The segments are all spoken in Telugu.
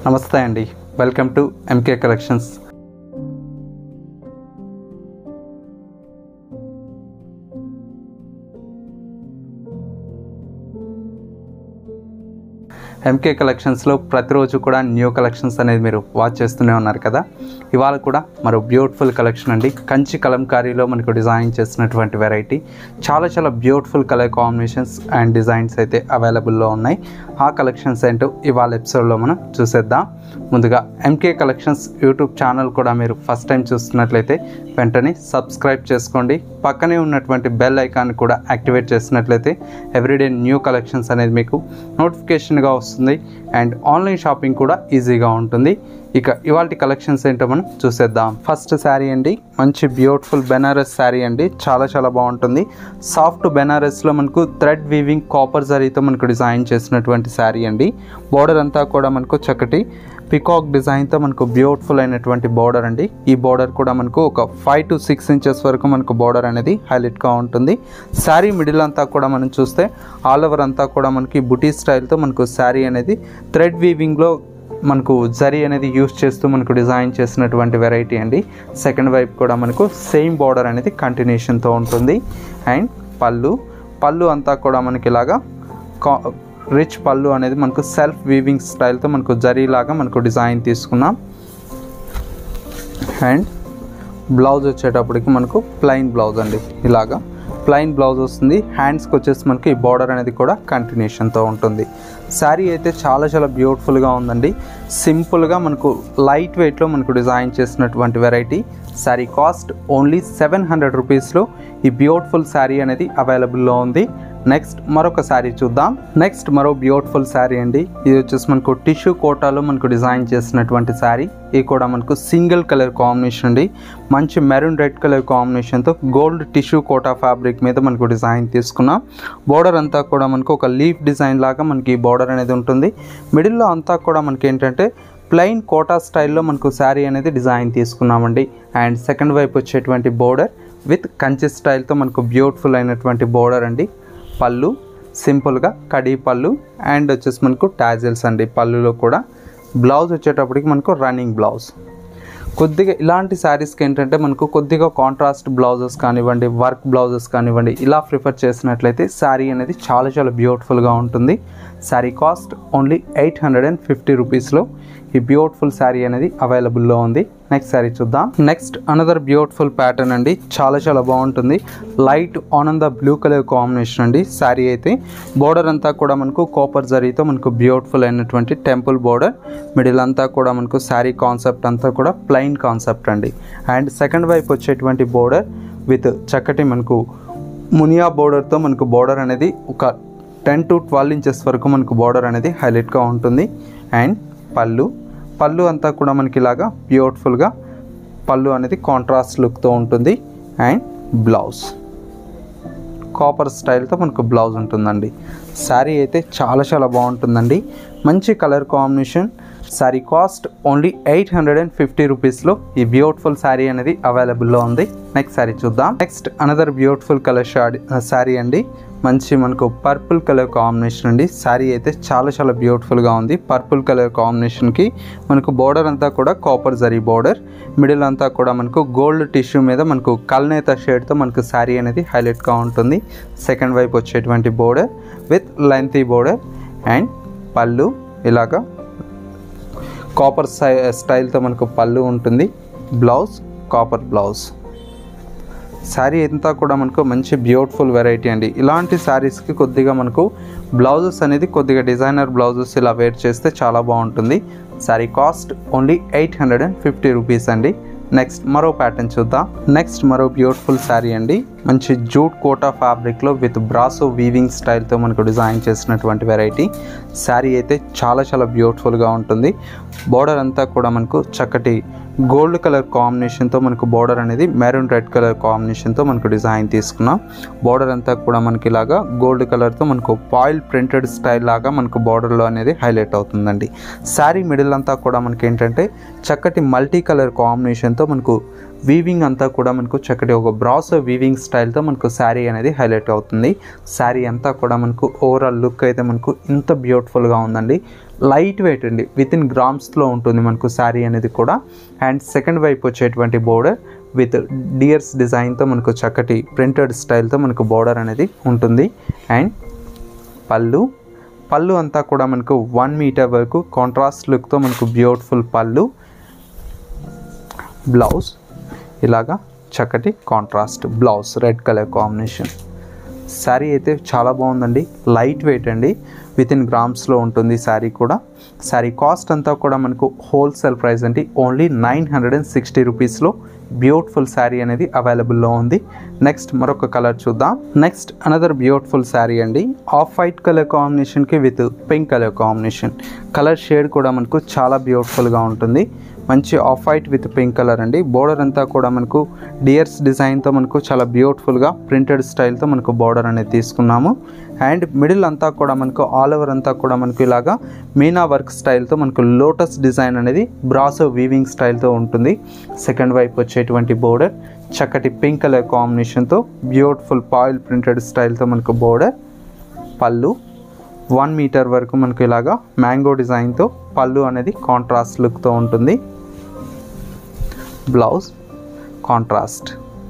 నమస్తే అండి welcome to M K collections M K కలెక్షన్స్లో ప్రతిరోజు కూడా న్యూ కలెక్షన్స్ అనేది మీరు వాచ్ చేస్తూనే ఉన్నారు కదా ఇవాళ కూడా మరో బ్యూటిఫుల్ కలెక్షన్ అండి కంచి కలంకారీలో మనకు డిజైన్ చేసినటువంటి వెరైటీ చాలా చాలా beautiful colour combinations and designs అయితే అవైలబుల్లో ఉన్నాయి ఆ కలెక్షన్స్ ఏంటో ఇవాళ ఎపిసోడ్లో మనం చూసేద్దాం ముందుగా ఎంకే కలెక్షన్స్ యూట్యూబ్ ఛానల్ కూడా మీరు ఫస్ట్ టైం చూస్తున్నట్లయితే వెంటనే సబ్స్క్రైబ్ చేసుకోండి పక్కనే ఉన్నటువంటి బెల్ ఐకాన్ కూడా యాక్టివేట్ చేసినట్లయితే ఎవ్రీడే న్యూ కలెక్షన్స్ అనేది మీకు నోటిఫికేషన్గా వస్తుంది అండ్ ఆన్లైన్ షాపింగ్ కూడా ఈజీగా ఉంటుంది ఇక ఇవాళ కలెక్షన్స్ ఏంటో మనం చూసేద్దాం ఫస్ట్ శారీ అండి మంచి బ్యూటిఫుల్ బెనారస్ శారీ అండి చాలా చాలా బాగుంటుంది సాఫ్ట్ బెనారస్లో మనకు థ్రెడ్ వీవింగ్ కాపర్ జరీతో మనకు డిజైన్ చేసినటువంటి శారీ అండి బోర్డర్ అంతా కూడా మనకు చక్కటి పికాక్ డిజైన్తో మనకు బ్యూటిఫుల్ అయినటువంటి బార్డర్ అండి ఈ బార్డర్ కూడా మనకు ఒక ఫైవ్ టు సిక్స్ ఇంచెస్ వరకు మనకు బార్డర్ అనేది హైలైట్గా ఉంటుంది శారీ మిడిల్ అంతా కూడా మనం చూస్తే ఆల్ ఓవర్ అంతా కూడా మనకి బుటీ స్టైల్తో మనకు శారీ అనేది థ్రెడ్ వీవింగ్లో మనకు జరీ అనేది యూస్ చేస్తూ మనకు డిజైన్ చేసినటువంటి వెరైటీ అండి సెకండ్ వైపు కూడా మనకు సేమ్ బార్డర్ అనేది కంటిన్యూషన్తో ఉంటుంది అండ్ పళ్ళు పళ్ళు అంతా కూడా మనకి ఇలాగా కా రిచ్ పళ్ళు అనేది మనకు సెల్ఫ్ వీవింగ్ స్టైల్తో మనకు జరీలాగా మనకు డిజైన్ తీసుకున్నాం అండ్ బ్లౌజ్ వచ్చేటప్పటికి మనకు ప్లెయిన్ బ్లౌజ్ అండి ఇలాగా ప్లెయిన్ బ్లౌజ్ వస్తుంది హ్యాండ్స్కి వచ్చేసి మనకి ఈ బార్డర్ అనేది కూడా కంటిన్యూషన్తో ఉంటుంది శారీ అయితే చాలా చాలా బ్యూటిఫుల్గా ఉందండి సింపుల్గా మనకు లైట్ వెయిట్లో మనకు డిజైన్ చేసినటువంటి variety sari cost only seven hundred రూపీస్లో ఈ బ్యూటిఫుల్ శారీ అనేది అవైలబుల్లో ఉంది నెక్స్ట్ మరొక శారీ చూద్దాం నెక్స్ట్ మరో బ్యూటిఫుల్ శారీ అండి ఇది వచ్చేసి మనకు టిష్యూ కోటాలో మనకు డిజైన్ చేసినటువంటి శారీ ఇది కూడా మనకు సింగిల్ కలర్ కాంబినేషన్ అండి మంచి మెరూన్ రెడ్ కలర్ కాంబినేషన్తో గోల్డ్ టిష్యూ కోటా ఫ్యాబ్రిక్ మీద మనకు డిజైన్ తీసుకున్నాం బోర్డర్ అంతా కూడా మనకు ఒక లీఫ్ డిజైన్ లాగా మనకి ఈ బోర్డర్ అనేది ఉంటుంది మిడిల్లో అంతా కూడా మనకి ఏంటంటే ప్లెయిన్ కోటా స్టైల్లో మనకు శారీ అనేది డిజైన్ తీసుకున్నామండి అండ్ సెకండ్ వైపు వచ్చేటువంటి బోర్డర్ విత్ కంచి స్టైల్తో మనకు బ్యూటిఫుల్ అయినటువంటి బోర్డర్ అండి పళ్ళు సింపుల్గా కడీ పళ్ళు అండ్ వచ్చేసి మనకు టాజిల్స్ అండి పళ్ళులో కూడా బ్లౌజ్ వచ్చేటప్పటికి మనకు రన్నింగ్ బ్లౌజ్ కొద్దిగా ఇలాంటి శారీస్కి ఏంటంటే మనకు కొద్దిగా కాంట్రాస్ట్ బ్లౌజెస్ కానివ్వండి వర్క్ బ్లౌజెస్ కానివ్వండి ఇలా ప్రిఫర్ చేసినట్లయితే శారీ అనేది చాలా చాలా బ్యూటిఫుల్గా ఉంటుంది sari cost only eight hundred and fifty రూపీస్లో ఈ బ్యూటిఫుల్ శారీ అనేది అవైలబుల్లో ఉంది నెక్స్ట్ శారీ చూద్దాం నెక్స్ట్ అనదర్ బ్యూటిఫుల్ ప్యాటర్న్ అండి చాలా చాలా బాగుంటుంది లైట్ ఆనంద బ్లూ కలర్ కాంబినేషన్ అండి శారీ అయితే బోర్డర్ అంతా కూడా మనకు కాపర్ జరీతో మనకు బ్యూటిఫుల్ అయినటువంటి టెంపుల్ బోర్డర్ మిడిల్ అంతా కూడా మనకు శారీ కాన్సెప్ట్ అంతా కూడా ప్లెయిన్ కాన్సెప్ట్ అండి అండ్ సెకండ్ వైపు వచ్చేటువంటి బోర్డర్ విత్ చక్కటి మనకు మునియా బోర్డర్తో మనకు బోర్డర్ అనేది ఒక టెన్ టు ట్వెల్వ్ ఇంచెస్ వరకు మనకు బార్డర్ అనేది హైలైట్గా ఉంటుంది అండ్ పళ్ళు పళ్ళు అంతా కూడా మనకి ఇలాగా బ్యూటిఫుల్గా పళ్ళు అనేది కాంట్రాస్ట్ లుక్తో ఉంటుంది అండ్ బ్లౌజ్ కాపర్ స్టైల్తో మనకు బ్లౌజ్ ఉంటుందండి శారీ అయితే చాలా చాలా బాగుంటుందండి మంచి colour combination sari cost only eight hundred and fifty రూపీస్లో ఈ బ్యూటిఫుల్ శారీ అనేది అవైలబుల్లో ఉంది నెక్స్ట్ శారీ చూద్దాం next another beautiful colour shady sari అండి మంచి మనకు పర్పుల్ కలర్ కాంబినేషన్ అండి శారీ అయితే చాలా చాలా బ్యూటిఫుల్గా ఉంది పర్పుల్ కలర్ కాంబినేషన్కి మనకు బోర్డర్ అంతా కూడా కాపర్ జరీ బోర్డర్ మిడిల్ అంతా కూడా మనకు గోల్డ్ టిష్యూ మీద మనకు కల్నేత షేడ్తో మనకు శారీ అనేది హైలైట్గా ఉంటుంది సెకండ్ వైపు వచ్చేటువంటి border with lengthy border and pallu ఇలాగా కాపర్ స్టై స్టైల్తో మనకు పళ్ళు ఉంటుంది బ్లౌజ్ కాపర్ బ్లౌజ్ శారీ అంతా కూడా మనకు మంచి బ్యూటిఫుల్ వెరైటీ అండి ఇలాంటి శారీస్కి కొద్దిగా మనకు బ్లౌజెస్ అనేది కొద్దిగా డిజైనర్ బ్లౌజెస్ ఇలా వేర్ చేస్తే చాలా బాగుంటుంది sari cost only eight hundred and fifty rupees అండి నెక్స్ట్ మరో ప్యాటర్న్ చూద్దాం నెక్స్ట్ మరో బ్యూటిఫుల్ శారీ అండి మంచి జూట్ కోటా ఫ్యాబ్రిక్లో విత్ బ్రాసో వీవింగ్ స్టైల్తో మనకు డిజైన్ చేసినటువంటి వెరైటీ శారీ అయితే చాలా చాలా బ్యూటిఫుల్గా ఉంటుంది బోర్డర్ అంతా కూడా మనకు చక్కటి గోల్డ్ కలర్ కాంబినేషన్తో మనకు బార్డర్ అనేది మెరూన్ రెడ్ కలర్ కాంబినేషన్తో మనకు డిజైన్ తీసుకున్నాం బార్డర్ అంతా కూడా మనకి ఇలాగా గోల్డ్ కలర్తో మనకు పాయిల్ ప్రింటెడ్ స్టైల్ లాగా మనకు బార్డర్లో అనేది హైలైట్ అవుతుందండి శారీ మిడిల్ అంతా కూడా మనకి ఏంటంటే చక్కటి మల్టీ కలర్ కాంబినేషన్తో మనకు వీవింగ్ అంతా కూడా మనకు చక్కటి ఒక బ్రాసో వీవింగ్ స్టైల్తో మనకు శారీ అనేది హైలైట్ అవుతుంది శారీ అంతా కూడా మనకు ఓవరాల్ లుక్ అయితే మనకు ఇంత బ్యూటిఫుల్గా ఉందండి లైట్ వెయిట్ అండి విత్ ఇన్ గ్రామ్స్లో ఉంటుంది మనకు శారీ అనేది కూడా అండ్ సెకండ్ వైపు వచ్చేటువంటి బోర్డర్ విత్ డియర్స్ డిజైన్తో మనకు చక్కటి ప్రింటెడ్ స్టైల్తో మనకు బోర్డర్ అనేది ఉంటుంది అండ్ పళ్ళు పళ్ళు అంతా కూడా మనకు వన్ మీటర్ వరకు కాంట్రాస్ట్ లుక్తో మనకు బ్యూటిఫుల్ పళ్ళు బ్లౌజ్ ఇలాగా చక్కటి contrast blouse red colour combination sari అయితే చాలా బాగుందండి లైట్ వెయిట్ అండి విత్ ఇన్ గ్రామ్స్లో ఉంటుంది శారీ కూడా శారీ కాస్ట్ అంతా కూడా మనకు హోల్సేల్ ప్రైస్ అండి only nine hundred and sixty రూపీస్లో బ్యూటిఫుల్ శారీ అనేది అవైలబుల్లో ఉంది నెక్స్ట్ మరొక కలర్ చూద్దాం నెక్స్ట్ అనదర్ బ్యూటిఫుల్ శారీ అండి ఆఫ్ వైట్ కలర్ కాంబినేషన్కి with pink colour combination colour shade కూడా మనకు చాలా బ్యూటిఫుల్గా ఉంటుంది మంచి off white with pink colour అండి బోర్డర్ అంతా కూడా మనకు డియర్స్ డిజైన్తో మనకు చాలా బ్యూటిఫుల్గా ప్రింటెడ్ స్టైల్తో మనకు బోర్డర్ అనేది తీసుకున్నాము అండ్ మిడిల్ అంతా కూడా మనకు ఆల్ ఓవర్ అంతా కూడా మనకు ఇలాగా మీనా వర్క్ స్టైల్తో మనకు లోటస్ డిజైన్ అనేది బ్రాసో వీవింగ్ స్టైల్తో ఉంటుంది సెకండ్ వైపు వచ్చేటువంటి బోర్డర్ చక్కటి పింక్ కలర్ కాంబినేషన్తో బ్యూటిఫుల్ పాయిల్ ప్రింటెడ్ స్టైల్తో మనకు బోర్డర్ పళ్ళు వన్ మీటర్ వరకు మనకు ఇలాగా మ్యాంగో డిజైన్తో పళ్ళు అనేది కాంట్రాస్ట్ లుక్తో ఉంటుంది బ్లౌజ్ కాంట్రాస్ట్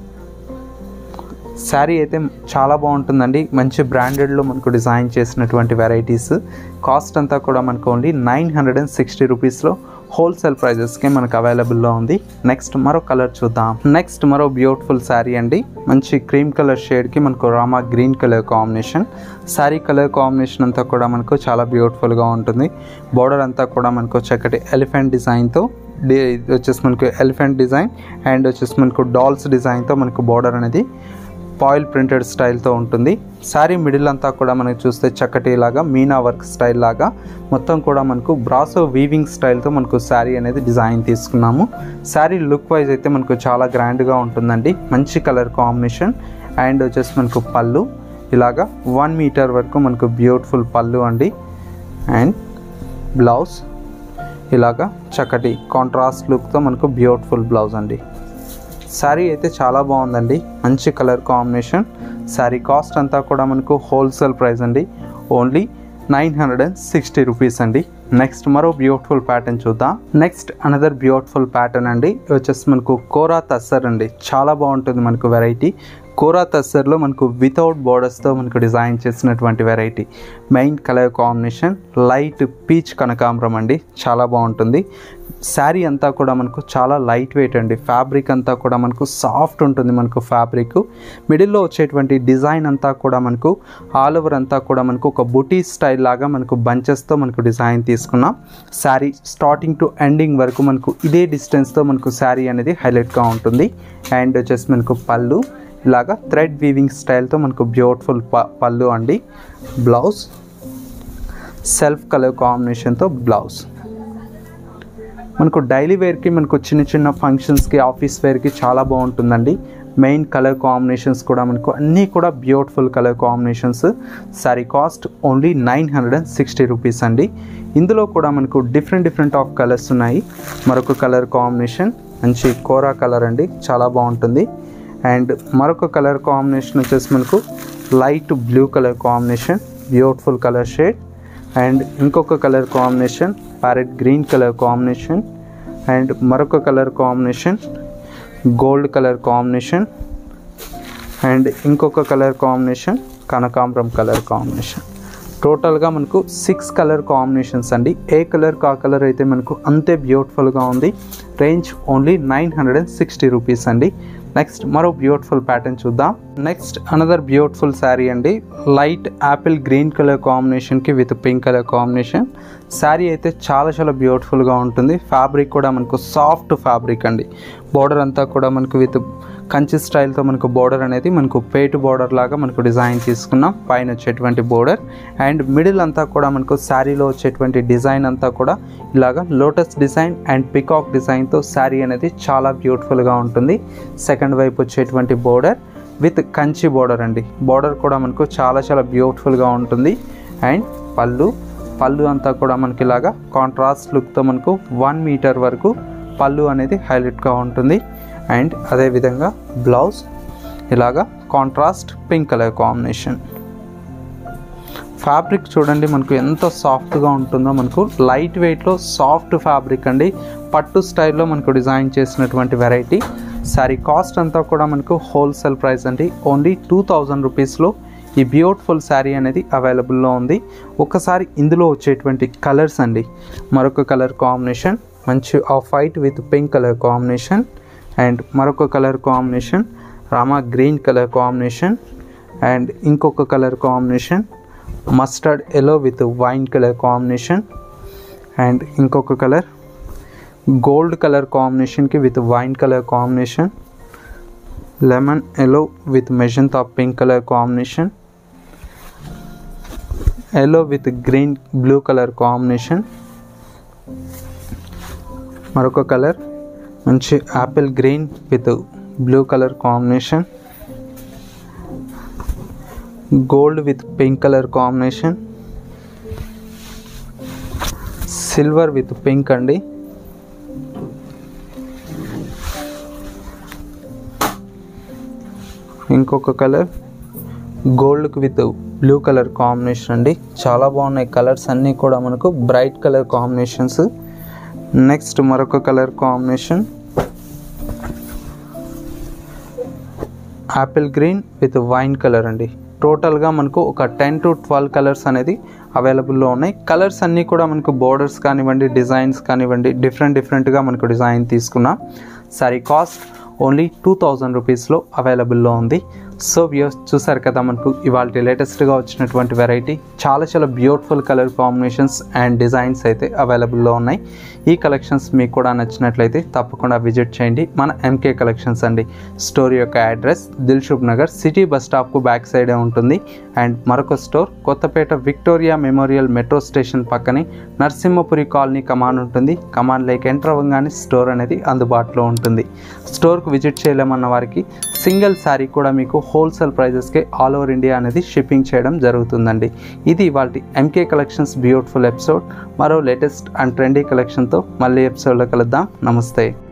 శారీ అయితే చాలా బాగుంటుందండి మంచి బ్రాండెడ్లో మనకు డిజైన్ చేసినటువంటి వెరైటీస్ కాస్ట్ అంతా కూడా మనకు only nine hundred and sixty రూపీస్లో హోల్సేల్ ప్రైజెస్కి మనకు అవైలబుల్లో ఉంది నెక్స్ట్ మరో కలర్ చూద్దాం నెక్స్ట్ మరో బ్యూటిఫుల్ శారీ అండి మంచి క్రీమ్ కలర్ షేడ్కి మనకు Rama green colour combination sari colour combination అంతా కూడా మనకు చాలా బ్యూటిఫుల్గా ఉంటుంది బోర్డర్ అంతా కూడా మనకు చక్కటి ఎలిఫెంట్ డిజైన్తో డి ఇది వచ్చేసి మనకు ఎలిఫెంట్ డిజైన్ అండ్ వచ్చేసి మనకు డాల్స్ డిజైన్తో మనకు బోర్డర్ అనేది పాయిల్ ప్రింటెడ్ స్టైల్తో ఉంటుంది శారీ మిడిల్ అంతా కూడా మనకి చూస్తే చక్కటి లాగా మీనా వర్క్ స్టైల్ లాగా మొత్తం కూడా మనకు బ్రాసో వీవింగ్ స్టైల్తో మనకు శారీ అనేది డిజైన్ తీసుకున్నాము శారీ లుక్ వైజ్ అయితే మనకు చాలా గ్రాండ్గా ఉంటుందండి మంచి కలర్ కాంబినేషన్ అండ్ వచ్చేసి మనకు పళ్ళు ఇలాగా వన్ మీటర్ వరకు మనకు బ్యూటిఫుల్ పళ్ళు అండి అండ్ బ్లౌజ్ ఇలాగా చక్కటి కాంట్రాస్ట్ లుక్తో మనకు బ్యూటిఫుల్ బ్లౌజ్ అండి శారీ అయితే చాలా బాగుందండి మంచి కలర్ కాంబినేషన్ శారీ కాస్ట్ అంతా కూడా మనకు హోల్సేల్ ప్రైస్ అండి only nine hundred and sixty rupees అండి నెక్స్ట్ మరో బ్యూటిఫుల్ ప్యాటర్న్ చూద్దాం నెక్స్ట్ అనదర్ బ్యూటిఫుల్ ప్యాటర్న్ అండి ఇది వచ్చేసి మనకు కోరా తస్సర్ అండి చాలా బాగుంటుంది మనకు వెరైటీ కోరా తస్సర్లో మనకు వితౌట్ బోర్డర్స్తో మనకు డిజైన్ చేసినటువంటి variety main colour combination light peach కనకాంబరం అండి చాలా బాగుంటుంది శారీ అంతా కూడా మనకు చాలా లైట్ వెయిట్ అండి ఫ్యాబ్రిక్ అంతా కూడా మనకు సాఫ్ట్ ఉంటుంది మనకు ఫ్యాబ్రిక్ మిడిల్లో వచ్చేటువంటి డిజైన్ అంతా కూడా మనకు ఆల్ ఓవర్ అంతా కూడా మనకు ఒక బుటీ స్టైల్ లాగా మనకు బంచెస్తో మనకు డిజైన్ తీసుకున్నాం శారీ స్టార్టింగ్ టు ఎండింగ్ వరకు మనకు ఇదే డిస్టెన్స్తో మనకు శారీ అనేది హైలైట్గా ఉంటుంది అండ్ వచ్చేసి మనకు పళ్ళు ఇలాగా థ్రెడ్ వీవింగ్ స్టైల్తో మనకు బ్యూటిఫుల్ ప పళ్ళు అండి బ్లౌజ్ సెల్ఫ్ కలర్ కాంబినేషన్తో బ్లౌజ్ మనకు డైలీ వేర్కి మనకు చిన్న చిన్న ఫంక్షన్స్కి ఆఫీస్ వేర్కి చాలా బాగుంటుందండి మెయిన్ కలర్ కాంబినేషన్స్ కూడా మనకు అన్నీ కూడా beautiful colour combinations sari cost only nine hundred and sixty rupees అండి ఇందులో కూడా మనకు డిఫరెంట్ డిఫరెంట్ ఆఫ్ కలర్స్ ఉన్నాయి మరొక కలర్ కాంబినేషన్ మంచి కోరా కలర్ అండి చాలా బాగుంటుంది అండ్ మరొక కలర్ కాంబినేషన్ వచ్చేసి మనకు light blue colour combination beautiful colour shade and ఇంకొక colour combination parrot green colour combination and మరొక colour combination gold colour combination and ఇంకొక కలర్ కాంబినేషన్ కనకాంబరం కలర్ కాంబినేషన్ టోటల్గా మనకు సిక్స్ కలర్ కాంబినేషన్స్ అండి ఏ కలర్ కా కలర్ అయితే మనకు అంతే బ్యూటిఫుల్గా ఉంది range only nine hundred and sixty rupees అండి నెక్స్ట్ మరో బ్యూటిఫుల్ ప్యాటర్న్ చూద్దాం నెక్స్ట్ అనదర్ బ్యూటిఫుల్ శారీ అండి లైట్ యాపిల్ గ్రీన్ కలర్ కాంబినేషన్కి with pink colour combination sari అయితే చాలా చాలా బ్యూటిఫుల్గా ఉంటుంది ఫ్యాబ్రిక్ కూడా మనకు సాఫ్ట్ ఫ్యాబ్రిక్ అండి బోర్డర్ అంతా కూడా మనకు విత్ కంచి స్టైల్తో మనకు బోర్డర్ అనేది మనకు పేటు బోర్డర్ లాగా మనకు డిజైన్ తీసుకున్నాం పైన వచ్చేటువంటి బోర్డర్ అండ్ మిడిల్ అంతా కూడా మనకు శారీలో వచ్చేటువంటి డిజైన్ అంతా కూడా ఇలాగా లోటస్ డిజైన్ అండ్ పికాక్ డిజైన్తో శారీ అనేది చాలా బ్యూటిఫుల్గా ఉంటుంది సెకండ్ వైపు వచ్చేటువంటి బోర్డర్ విత్ కంచి బోర్డర్ అండి బోర్డర్ కూడా మనకు చాలా చాలా బ్యూటిఫుల్గా ఉంటుంది అండ్ పళ్ళు పళ్ళు అంతా కూడా మనకి ఇలాగా కాంట్రాస్ట్ లుక్తో మనకు వన్ మీటర్ వరకు పళ్ళు అనేది హైలైట్గా ఉంటుంది అండ్ అదేవిధంగా బ్లౌజ్ ఇలాగా contrast pink colour combination fabric చూడండి మనకు ఎంత సాఫ్ట్గా ఉంటుందో మనకు లైట్ వెయిట్లో సాఫ్ట్ ఫ్యాబ్రిక్ అండి పట్టు స్టైల్లో మనకు డిజైన్ చేసినటువంటి వెరైటీ సారీ కాస్ట్ అంతా కూడా మనకు హోల్సేల్ ప్రైస్ అండి ఓన్లీ టూ థౌజండ్ రూపీస్లో ఈ బ్యూటిఫుల్ శారీ అనేది అవైలబుల్లో ఉంది ఒకసారి ఇందులో వచ్చేటువంటి కలర్స్ అండి మరొక కలర్ కాంబినేషన్ మంచి off white with pink colour combination and మరొక colour combination Rama green colour combination and ఇంకొక colour combination mustard yellow with wine colour combination and ఇంకొక కలర్ గోల్డ్ కలర్ కాంబినేషన్కి with wine colour combination lemon yellow with magenta pink colour combination yellow with green blue colour combination మరొక కలర్ మంచి apple green with blue colour combination gold with pink colour combination silver with pink అండి ఇంకొక colour gold with blue colour combination అండి చాలా బాగున్నాయి కలర్స్ అన్నీ కూడా మనకు బ్రైట్ కలర్ కాంబినేషన్స్ నెక్స్ట్ మరొక colour combination apple green with wine colour అండి టోటల్గా మనకు ఒక టెన్ టు ట్వెల్వ్ కలర్స్ అనేది అవైలబుల్లో ఉన్నాయి కలర్స్ అన్నీ కూడా మనకు బోర్డర్స్ కానివ్వండి డిజైన్స్ కానివ్వండి డిఫరెంట్ డిఫరెంట్గా మనకు డిజైన్ తీసుకున్నాం sorry cost only two thousand రూపీస్లో అవైలబుల్లో ఉంది సో వ్యూస్ చూసారు కదా మనకు ఇవాళ లేటెస్ట్గా వచ్చినటువంటి వెరైటీ చాలా చాలా beautiful colour combinations and designs అయితే అవైలబుల్లో ఉన్నాయి ఈ కలెక్షన్స్ మీకు కూడా నచ్చినట్లయితే తప్పకుండా విజిట్ చేయండి మన ఎంకే కలెక్షన్స్ అండి స్టోర్ యొక్క address Dilsukhnagar city bus స్టాప్కు బ్యాక్ సైడే ఉంటుంది అండ్ మరొక store Kothapet Victoria memorial metro station పక్కనే నరసింహపురి కాలనీ కమాన్ ఉంటుంది కమాన్ లేక్ ఎంటర్ అవ్వగానే స్టోర్ అనేది అందుబాటులో ఉంటుంది స్టోర్కు విజిట్ చేయలేమన్న వారికి సింగిల్ శారీ కూడా మీకు హోల్సేల్ ప్రైజెస్కే ఆల్ ఓవర్ ఇండియా అనేది షిప్పింగ్ చేయడం జరుగుతుందండి ఇది ఇవాళ ఎంకే కలెక్షన్స్ బ్యూటిఫుల్ ఎపిసోడ్ మరో లేటెస్ట్ అండ్ ట్రెండీ కలెక్షన్తో మళ్ళీ ఎపిసోడ్లో కలుద్దాం నమస్తే